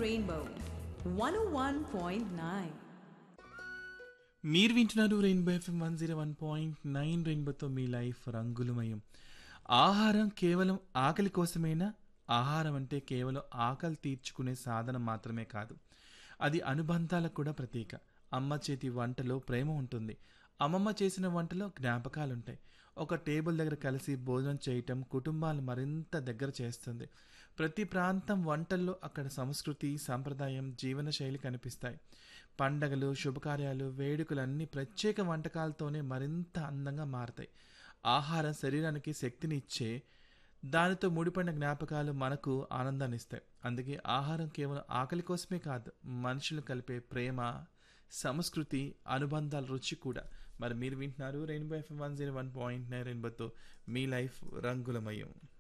Rainbow 101.9. మీరు వింటున్నారు Rainbow FM one zero one point nine రెయిన్బోతో మీ లైఫ్ రంగులమయం ఆహారం కేవలం ఆకలి కోసమేనా ఆహారం అంటే కేవలం ఆకలి తీర్చుకునే సాధనం మాత్రమే కాదు అది అనుబంధాలకు కూడా ప్రతీక అమ్మ చేతి వంటలో ప్రేమ ఉంటుంది అమ్మమ్మ చేసిన వంటలో జ్ఞాపకాలుంటాయి ఒక టేబుల్ దగ్గర కలిసి భోజనం చేయటం కుటుంబాలు మరింత దగ్గర చేస్తుంది ప్రతి ప్రాంతం వంటల్లో అక్కడ సంస్కృతి సాంప్రదాయం జీవనశైలి కనిపిస్తాయి పండగలు శుభకార్యాలు వేడుకలు అన్ని ప్రత్యేక వంటకాలతోనే మరింత అందంగా మారతాయి ఆహారం శరీరానికి శక్తిని ఇచ్చే దానితో ముడిపడిన జ్ఞాపకాలు మనకు ఆనందాన్ని ఇస్తాయి అందుకే ఆహారం కేవలం ఆకలి కోసమే కాదు మనుషులు కలిపే ప్రేమ సంస్కృతి అనుబంధాల రుచి కూడా మరి మీరు వింటున్నారు Rainbow FM one zero one point nine రెయిన్బోతో మీ లైఫ్ రంగులమయం